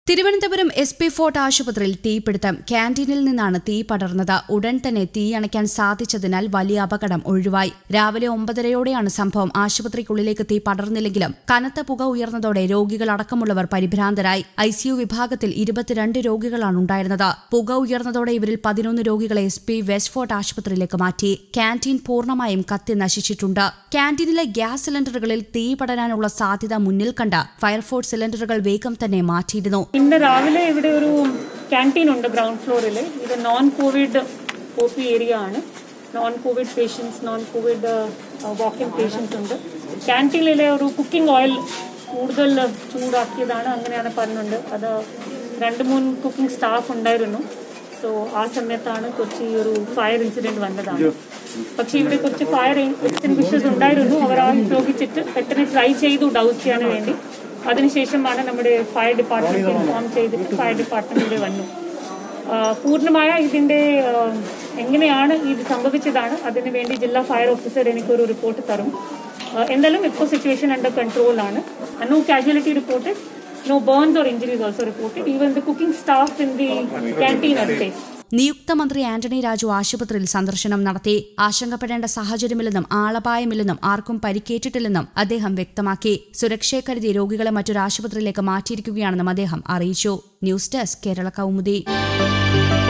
Thiruvananthapuram S P fort ആശുപത്രിയിൽ തീപിടുത്തം ക്യാന്റീനിൽ നിന്നാണ് തീ പടർന്നത് ഉടൻ തന്നെ തീ അണയ്ക്കാൻ സാധിച്ചതിനാൽ വലിയ അപകടം ഒഴിവായി രാവിലെ ഒമ്പതരയോടെയാണ് സംഭവം ആശുപത്രിക്കുള്ളിലേക്ക് തീ പടർന്നില്ലെങ്കിലും കനത്ത പുക ഉയർന്നതോടെ രോഗികൾ അടക്കമുള്ളവർ പരിഭ്രാന്തരായി ഐസിയു വിഭാഗത്തിൽ ഇരുപത്തിരണ്ട് രോഗികളാണ് ഉണ്ടായിരുന്നത് പുക ഉയർന്നതോടെ ഇവരിൽ പതിനൊന്ന് രോഗികളെ എസ് പി വെസ്റ്റ് ഫോർട്ട് ആശുപത്രിയിലേക്ക് മാറ്റി ക്യാന്റീൻ പൂർണ്ണമായും കത്തി നശിച്ചിട്ടുണ്ട് ക്യാന്റീനിലെ ഗ്യാസ് സിലിണ്ടറുകളിൽ തീ പടരാനുള്ള സാധ്യത മുന്നിൽ കണ്ട് ഫയർഫോഴ്സ് സിലിണ്ടറുകൾ വേഗം തന്നെ മാറ്റിയിരുന്നു ഇന്ന് രാവിലെ ഇവിടെ ഒരു ക്യാൻറ്റീൻ ഉണ്ട് ഗ്രൗണ്ട് ഫ്ലോറിൽ ഇത് non covid O P area ആണ് non covid patients non covid walking patients ഉണ്ട് ക്യാൻറ്റീനിലെ ഒരു കുക്കിംഗ് ഓയിൽ കൂടുതൽ ചൂടാക്കിയതാണ് അങ്ങനെയാണ് പറഞ്ഞുണ്ട് അത് രണ്ട് മൂന്ന് കുക്കിംഗ് സ്റ്റാഫ് ഉണ്ടായിരുന്നു സോ ആ സമയത്താണ് കുറച്ച് ഈ ഒരു ഫയർ ഇൻസിഡന്റ് വന്നതാണ് പക്ഷെ ഇവിടെ കുറച്ച് ഫയർ എക്സ്റ്റിംഗ്വിഷേഴ്സ് ഉണ്ടായിരുന്നു അവർ ആ ഉപയോഗിച്ചിട്ട് പെട്ടെന്ന് ട്രൈ ചെയ്തു ഡൗസ് ചെയ്യാൻ വേണ്ടി അതിനുശേഷമാണ് നമ്മുടെ ഫയർ ഡിപ്പാർട്ട്മെന്റ് ഇൻഫോം ചെയ്തിട്ട് ഫയർ ഡിപ്പാർട്ട്മെന്റ് ഇവിടെ വന്നു ആ, പൂർണ്ണമായ ഇതിന്റെ ആ, എങ്ങനെയാണ് ഇത് സംഭവിച്ചതാണ് അതിനു വേണ്ടി ജില്ലാ ഫയർ ഓഫീസർ എനിക്കൊരു റിപ്പോർട്ട് തരും ആ, എന്തായാലും ഇപ്പോൾ സിറ്റുവേഷൻ അണ്ടർ കൺട്രോൾ ആണ് no casualty reported no burns or injuries also reported even the cooking staff in the canteen are safe നിയുക്ത മന്ത്രി ആന്റണി രാജു ആശുപത്രിയിൽ സന്ദർശനം നടത്തി ആശങ്കപ്പെടേണ്ട സാഹചര്യമില്ലെന്നും ആളപായമില്ലെന്നും ആർക്കും പരിക്കേറ്റിട്ടില്ലെന്നും അദ്ദേഹം വ്യക്തമാക്കി സുരക്ഷയെ കരുതി രോഗികളെ മറ്റൊരു ആശുപത്രിയിലേക്ക് മാറ്റിയിരിക്കുകയാണെന്നും അദ്ദേഹം അറിയിച്ചു ന്യൂസ് ഡെസ്ക് കേരള കൗമുദി